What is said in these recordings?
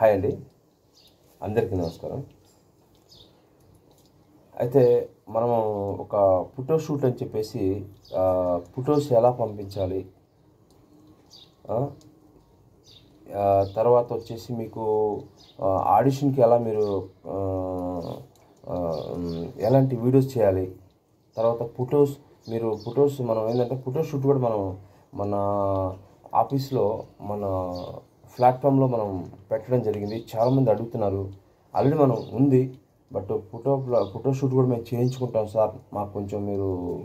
hi అండి అందరికీ నమస్కారం అయితే మనము ఒక ఫోటో షూట్ అని చెప్పేసి ఆ, ఫొటోస్ ఎలా పంపించాలి ఆ, ఆ, తర్వాత వచ్చేసి మీకు ఆ, ఆడిషన్కి ఎలా మీరు ఆ, ఆ, ఉమ్, ఎలాంటి వీడియోస్ చేయాలి తర్వాత ఫొటోస్ మీరు ఫొటోస్ మనం ఏంటంటే ఫోటో షూట్ కూడా మనం మన ఆఫీస్లో మన ప్లాట్ఫామ్లో మనం పెట్టడం జరిగింది చాలామంది అడుగుతున్నారు ఆల్రెడీ మనం ఉంది బట్ ఫోటో ఫోటో షూట్ కూడా మేము చేయించుకుంటాం సార్ మాకు కొంచెం మీరు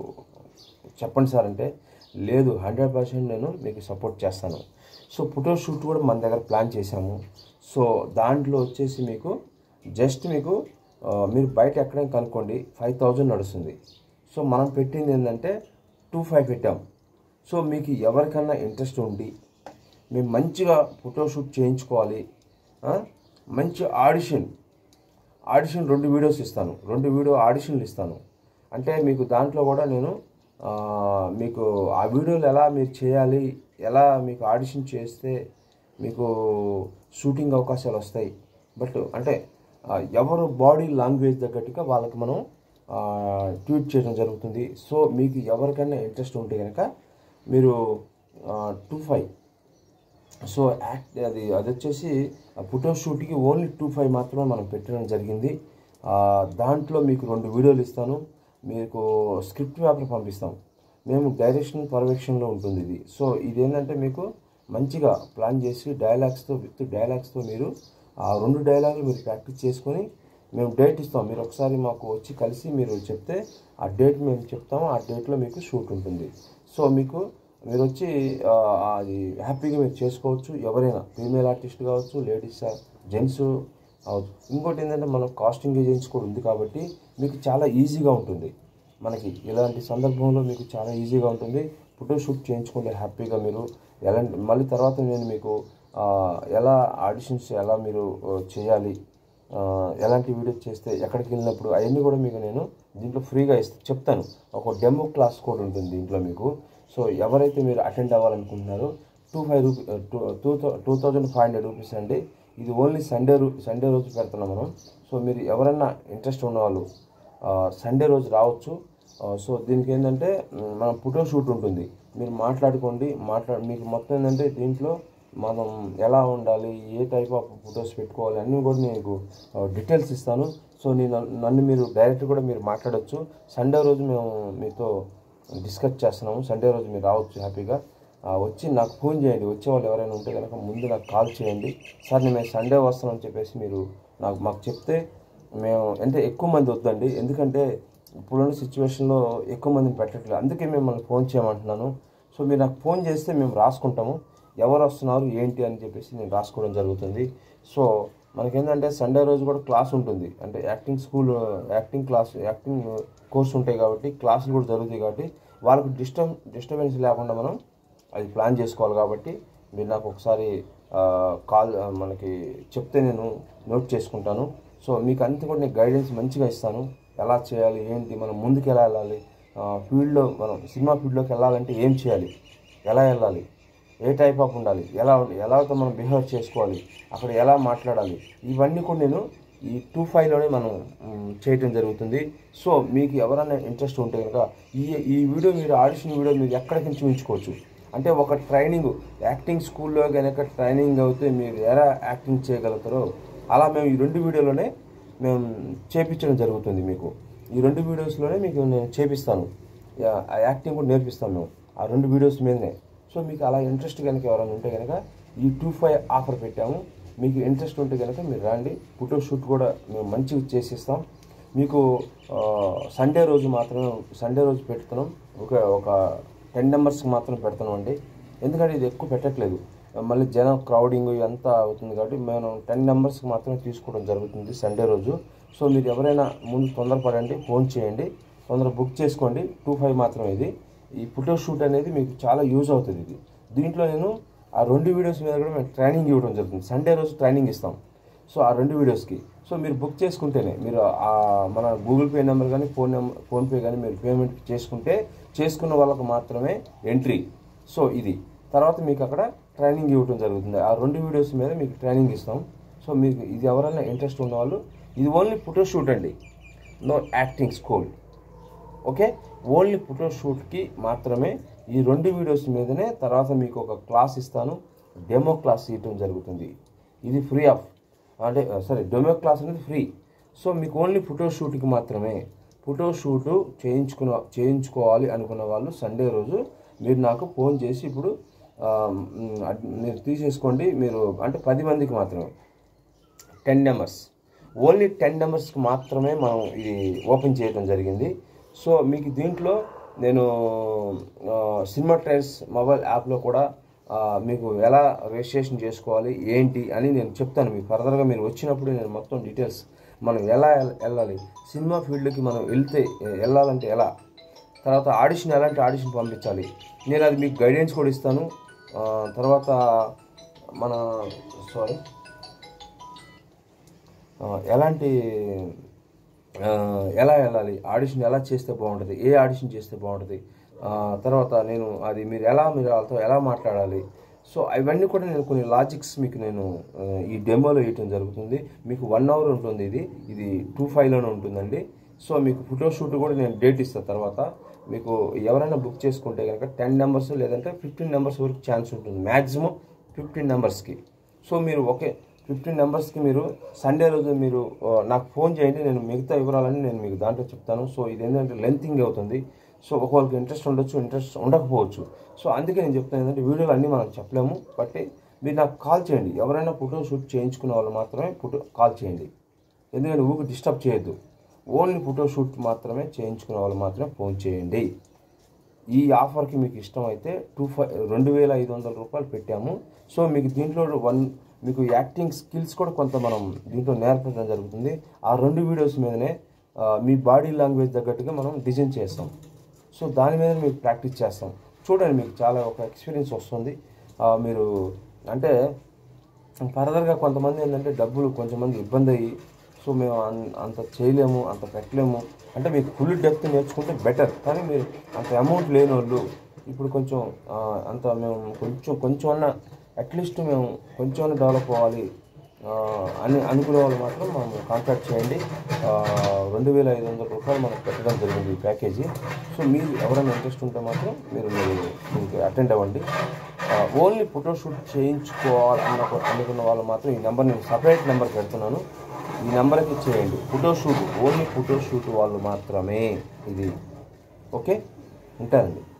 చెప్పండి సార్ అంటే లేదు హండ్రెడ్ పర్సెంట్ నేను మీకు సపోర్ట్ చేస్తాను సో ఫోటో షూట్ కూడా మన దగ్గర ప్లాన్ చేశాము సో దాంట్లో వచ్చేసి మీకు జస్ట్ మీకు ఆ, మీరు బయట ఎక్కడైనా కనుక్కోండి ఫైవ్ థౌజండ్ నడుస్తుంది సో మనం పెట్టింది ఏంటంటే టూ ఫైవ్ పెట్టాం సో మీకు ఎవరికన్నా ఇంట్రెస్ట్ ఉండి మేము మంచిగా ఫోటో షూట్ చేయించుకోవాలి ఆ, మంచి ఆడిషన్ ఆడిషన్ రెండు వీడియోస్ ఇస్తాను రెండు వీడియో ఆడిషన్లు ఇస్తాను అంటే మీకు దాంట్లో కూడా నేను ఆ, మీకు ఆ వీడియోలు ఎలా మీరు చేయాలి ఎలా మీకు ఆడిషన్ చేస్తే మీకు షూటింగ్ అవకాశాలు వస్తాయి బట్ అంటే ఆ, ఎవరు బాడీ లాంగ్వేజ్ తగ్గట్టుగా వాళ్ళకి మనం ఆ, ట్వీట్ చేయడం జరుగుతుంది సో మీకు ఎవరికైనా ఇంట్రెస్ట్ ఉంటే కనుక మీరు టూ ఫైవ్ సో యాక్ట్ అది అది వచ్చేసి ఫోటో షూట్కి ఓన్లీ టూ ఫైవ్ మాత్రమే మనం పెట్టడం జరిగింది ఆ, దాంట్లో మీకు రెండు వీడియోలు ఇస్తాను మీకు స్క్రిప్ట్ పేపర్ పంపిస్తాం మేము డైరెక్షన్ పర్యవేక్షణలో ఉంటుంది ఇది సో ఇదేంటంటే మీకు మంచిగా ప్లాన్ చేసి డైలాగ్స్తో విత్ డైలాగ్స్తో మీరు ఆ రెండు డైలాగులు మీరు ప్రాక్టీస్ చేసుకొని మేము డేట్ ఇస్తాం మీరు ఒకసారి మాకు వచ్చి కలిసి మీరు చెప్తే ఆ డేట్ మేము చెప్తాము ఆ డేట్లో మీకు షూట్ ఉంటుంది సో మీకు మీరు వచ్చి ఆ, అది హ్యాపీగా మీరు చేసుకోవచ్చు ఎవరైనా ఫీమేల్ ఆర్టిస్ట్ కావచ్చు లేడీస్ జెంట్స్ అవచ్చు ఇంకోటి ఏంటంటే మన కాస్టింగ్ ఏజెన్సీ కూడా ఉంది కాబట్టి మీకు చాలా ఈజీగా ఉంటుంది మనకి ఇలాంటి సందర్భంలో మీకు చాలా ఈజీగా ఉంటుంది ఫోటో షూట్ చేయించుకుంటే హ్యాపీగా మీరు ఎలాంటి మళ్ళీ తర్వాత నేను మీకు ఆ, ఎలా ఆడిషన్స్ ఎలా మీరు ఆ, చేయాలి ఆ, ఎలాంటి వీడియోస్ చేస్తే ఎక్కడికి వెళ్ళినప్పుడు అవన్నీ కూడా మీకు నేను దీంట్లో ఫ్రీగా ఇస్తా చెప్తాను ఒక డెమో క్లాస్ కూడా ఉంటుంది దీంట్లో మీకు సో ఎవరైతే మీరు అటెండ్ అవ్వాలనుకుంటున్నారో two five rupee two two two thousand five hundred rupees అండి ఇది ఓన్లీ సండే రూ సండే రోజు పెడుతున్నాం మనం సో మీరు ఎవరైనా ఇంట్రెస్ట్ ఉన్నవాళ్ళు ఆ, సండే రోజు రావచ్చు ఆ, సో దీనికి ఏంటంటే మ్, మన ఫోటో షూట్ ఉంటుంది మీరు మాట్లాడుకోండి మాట్లా మీకు మొత్తం ఏంటంటే దీంట్లో మనం ఎలా ఉండాలి ఏ టైప్ ఆఫ్ ఫొటోస్ పెట్టుకోవాలి అన్నీ కూడా నేను డీటెయిల్స్ ఇస్తాను సో నేను నన్ను మీరు డైరెక్ట్ కూడా మీరు మాట్లాడొచ్చు సండే రోజు మేము మీతో డిస్కస్ చేస్తున్నాము సండే రోజు మీరు రావచ్చు హ్యాపీగా ఆ, వచ్చి నాకు ఫోన్ చేయండి వచ్చే వాళ్ళు ఎవరైనా ఉంటే కనుక ముందు నాకు కాల్ చేయండి సార్ నేను సండే వస్తానని చెప్పేసి మీరు నాకు మాకు చెప్తే మేము అంటే ఎక్కువ మంది వద్దండి ఎందుకంటే ఇప్పుడున్న సిచ్యువేషన్లో ఎక్కువ మందిని పెట్టట్లేదు అందుకే మిమ్మల్ని ఫోన్ చేయమంటున్నాను సో మీరు నాకు ఫోన్ చేస్తే మేము రాసుకుంటాము ఎవరు వస్తున్నారు ఏంటి అని చెప్పేసి నేను రాసుకోవడం జరుగుతుంది సో మనకేంటంటే సండే రోజు కూడా క్లాస్ ఉంటుంది అంటే acting school acting class acting course ఉంటాయి కాబట్టి క్లాసులు కూడా జరుగుతాయి కాబట్టి వాళ్ళకి డిస్టర్బ్ డిస్టర్బెన్స్ లేకుండా మనం అది ప్లాన్ చేసుకోవాలి కాబట్టి మీరు నాకు ఒకసారి ఆ, కాల్ ఆ, మనకి చెప్తే నేను నోట్ చేసుకుంటాను సో మీకు అంతా కూడా నేను గైడెన్స్ మంచిగా ఇస్తాను ఎలా చేయాలి ఏంటి మనం ముందుకు ఎలా వెళ్ళాలి ఫీల్డ్లో మనం సినిమా ఫీల్డ్లోకి వెళ్ళాలంటే ఏం చేయాలి ఎలా వెళ్ళాలి ఏ టైప్ ఆఫ్ ఉండాలి ఎలా ఉండి- ఎలా అయితే మనం బిహేవ్ చేసుకోవాలి అక్కడ ఎలా మాట్లాడాలి ఇవన్నీ కూడా నేను ఈ టూ ఫైవ్లోనే మనం మ్, చేయటం జరుగుతుంది సో మీకు ఎవరైనా ఇంట్రెస్ట్ ఉంటే కనుక ఈ ఈ వీడియో మీరు ఆడిషన్ వీడియో మీరు ఎక్కడికి నుంచి ఉంచుకోవచ్చు అంటే ఒక ట్రైనింగ్ యాక్టింగ్ స్కూల్లో కనుక ట్రైనింగ్ అవుతే మీరు ఎలా యాక్టింగ్ చేయగలుగుతారో అలా మేము ఈ రెండు వీడియోలోనే మేము చేపించడం జరుగుతుంది మీకు ఈ రెండు వీడియోస్లోనే మీకు నేను చేపిస్తాను యా- ఆ యాక్టింగ్ కూడా నేర్పిస్తాను మేము ఆ రెండు వీడియోస్ మీదనే సో మీకు అలా ఇంట్రెస్ట్ కనుక ఎవరైనా ఉంటే కనుక ఈ టూ ఫైవ్ ఆఫర్ పెట్టాము మీకు ఇంట్రెస్ట్ ఉంటే కనుక మీరు రండి ఫోటో షూట్ కూడా మేము మంచిగా చేసిస్తాం మీకు ఆ, సండే రోజు మాత్రమే సండే రోజు పెడుతున్నాం ఒక ఒక టెన్ నెంబర్స్కి మాత్రం పెడుతున్నాం అండి ఎందుకంటే ఇది ఎక్కువ పెట్టట్లేదు మళ్ళీ జనం క్రౌడింగ్ ఇదంతా అవుతుంది కాబట్టి మేము టెన్ నెంబర్స్కి మాత్రమే తీసుకోవడం జరుగుతుంది సండే రోజు సో మీరు ఎవరైనా ముందు తొందరపడండి ఫోన్ చేయండి తొందర బుక్ చేసుకోండి టూ ఫైవ్ మాత్రమే ఇది ఈ ఫోటో షూట్ అనేది మీకు చాలా యూజ్ అవుతుంది ఇది దీంట్లో నేను ఆ రెండు వీడియోస్ మీద కూడా మేము ట్రైనింగ్ ఇవ్వడం జరుగుతుంది సండే రోజు ట్రైనింగ్ ఇస్తాం సో ఆ రెండు వీడియోస్కి సో మీరు బుక్ చేసుకుంటేనే మీరు ఆ మన గూగుల్ పే నెంబర్ కానీ ఫోన్ నెంబర్ ఫోన్పే కానీ మీరు పేమెంట్ చేసుకుంటే చేసుకున్న వాళ్ళకు మాత్రమే ఎంట్రీ సో ఇది తర్వాత మీకు అక్కడ ట్రైనింగ్ ఇవ్వడం జరుగుతుంది ఆ రెండు వీడియోస్ మీద మీకు ట్రైనింగ్ ఇస్తాం సో మీకు ఇది ఎవరైనా ఇంట్రెస్ట్ ఉన్నవాళ్ళు ఇది ఓన్లీ ఫోటో షూట్ అండి no acting school okay only photo షూట్కి మాత్రమే ఈ రెండు వీడియోస్ మీదనే తర్వాత మీకు ఒక క్లాస్ ఇస్తాను డెమో క్లాస్ ఇవ్వటం జరుగుతుంది ఇది ఫ్రీ ఆఫ్ అంటే సరే డెమో క్లాస్ అనేది ఫ్రీ సో మీకు ఓన్లీ ఫోటో షూట్కి మాత్రమే ఫోటో షూటు చేయించుకున్న చేయించుకోవాలి అనుకున్న వాళ్ళు సండే రోజు మీరు నాకు ఫోన్ చేసి ఇప్పుడు ఆ, మ్, అడ్- మీరు తీసేసుకోండి మీరు అంటే పది మందికి మాత్రమే టెన్ నెంబర్స్ ఓన్లీ టెన్ నెంబర్స్కి మాత్రమే మనం ఇది ఓపెన్ చేయడం జరిగింది సో మీకు దీంట్లో నేను ఆ, సినిమా ట్రైల్స్ మొబైల్ యాప్లో కూడా ఆ, మీకు ఎలా రిజిస్ట్రేషన్ చేసుకోవాలి ఏంటి అని నేను చెప్తాను మీకు ఫర్దర్గా మీరు వచ్చినప్పుడు నేను మొత్తం డీటెయిల్స్ మనం ఎలా ఎల్- వెళ్ళాలి సినిమా ఫీల్డ్కి మనం వెళ్తే వెళ్ళాలంటే ఎలా తర్వాత ఆడిషన్ ఎలాంటి ఆడిషన్ పంపించాలి నేను అది మీకు గైడెన్స్ కూడా ఇస్తాను ఆ, తర్వాత మన సారీ ఆ, ఎలాంటి ఆ, ఎలా వెళ్ళాలి ఆడిషన్ ఎలా చేస్తే బాగుంటుంది ఏ ఆడిషన్ చేస్తే బాగుంటుంది ఆ, తర్వాత నేను అది మీరు ఎలా మీరు వాళ్ళతో ఎలా మాట్లాడాలి సో అవన్నీ కూడా నేను కొన్ని లాజిక్స్ మీకు నేను ఆ, ఈ డెమోలో ఇవ్వటం జరుగుతుంది మీకు వన్ అవర్ ఉంటుంది ఇది ఇది టూ ఫైవ్లోనే ఉంటుందండి సో మీకు ఫోటో షూట్ కూడా నేను డేట్ ఇస్తాను తర్వాత మీకు ఎవరైనా బుక్ చేసుకుంటే కనుక టెన్ నెంబర్స్ లేదంటే ఫిఫ్టీన్ నెంబర్స్ వరకు ఛాన్స్ ఉంటుంది మ్యాక్సిమం ఫిఫ్టీన్ నెంబర్స్కి సో మీరు ఓకే ఫిఫ్టీన్ నెంబర్స్కి మీరు సండే రోజు మీరు ఆ, నాకు ఫోన్ చేయండి నేను మిగతా వివరాలన్నీ నేను మీకు దాంట్లో చెప్తాను సో ఇది ఏంటంటే లెంతింగ్ అవుతుంది సో ఒకరికి ఇంట్రెస్ట్ ఉండొచ్చు ఇంట్రెస్ట్ ఉండకపోవచ్చు సో అందుకే నేను చెప్తాను ఏంటంటే వీడియోలు అన్నీ మనం చెప్పలేము బట్ మీరు నాకు కాల్ చేయండి ఎవరైనా ఫోటో షూట్ చేయించుకునే వాళ్ళు మాత్రమే ఫోటో కాల్ చేయండి ఎందుకంటే ఊరికి డిస్టర్బ్ చేయొద్దు ఓన్లీ ఫోటో షూట్ మాత్రమే చేయించుకునే వాళ్ళు మాత్రమే ఫోన్ చేయండి ఈ ఆఫర్కి మీకు ఇష్టమైతే టూ ఫైవ్ రెండు వేల ఐదు వందల రూపాయలు పెట్టాము సో మీకు దీంట్లో వన్ మీకు యాక్టింగ్ స్కిల్స్ కూడా కొంత మనం దీంట్లో నేర్పించడం జరుగుతుంది ఆ రెండు వీడియోస్ మీదనే ఆ, మీ బాడీ లాంగ్వేజ్ తగ్గట్టుగా మనం డిజైన్ చేస్తాం సో దాని మీద మీకు ప్రాక్టీస్ చేస్తాం చూడండి మీకు చాలా ఒక ఎక్స్పీరియన్స్ వస్తుంది ఆ, మీరు అంటే ఫర్దర్గా కొంతమంది ఏంటంటే డబ్బులు కొంతమంది ఇబ్బంది అయ్యి సో మేము అన్- అంత చేయలేము అంత పెట్టలేము అంటే మీకు ఫుల్ డెప్త్ నేర్చుకుంటే బెటర్ కానీ మీరు అంత అమౌంట్ లేని వాళ్ళు ఇప్పుడు కొంచెం ఆ, అంత మేము కొంచెం కొంచెం అన్న అట్లీస్ట్ మేము కొంచెం అన్న డెవలప్ అవ్వాలి ఆ, అని అనుకునే వాళ్ళు మాత్రం మనం కాంటాక్ట్ చేయండి ఆ, రెండు వేల ఐదు వందల రూపాయలు మనకు పెట్టడం జరిగింది ఈ ప్యాకేజీ సో మీరు ఎవరైనా ఇంట్రెస్ట్ ఉంటే మాత్రం మీరు మీరు దీనికి అటెండ్ అవ్వండి ఓన్లీ ఫోటో షూట్ చేయించుకోవాలి అన్న అనుకున్న వాళ్ళు మాత్రం ఈ నెంబర్ నేను సపరేట్ నెంబర్ పెడుతున్నాను ఈ నెంబర్కి చేయండి photo shoot only photo shoot వాళ్ళు మాత్రమే ఇది ఓకే ఉంటారండి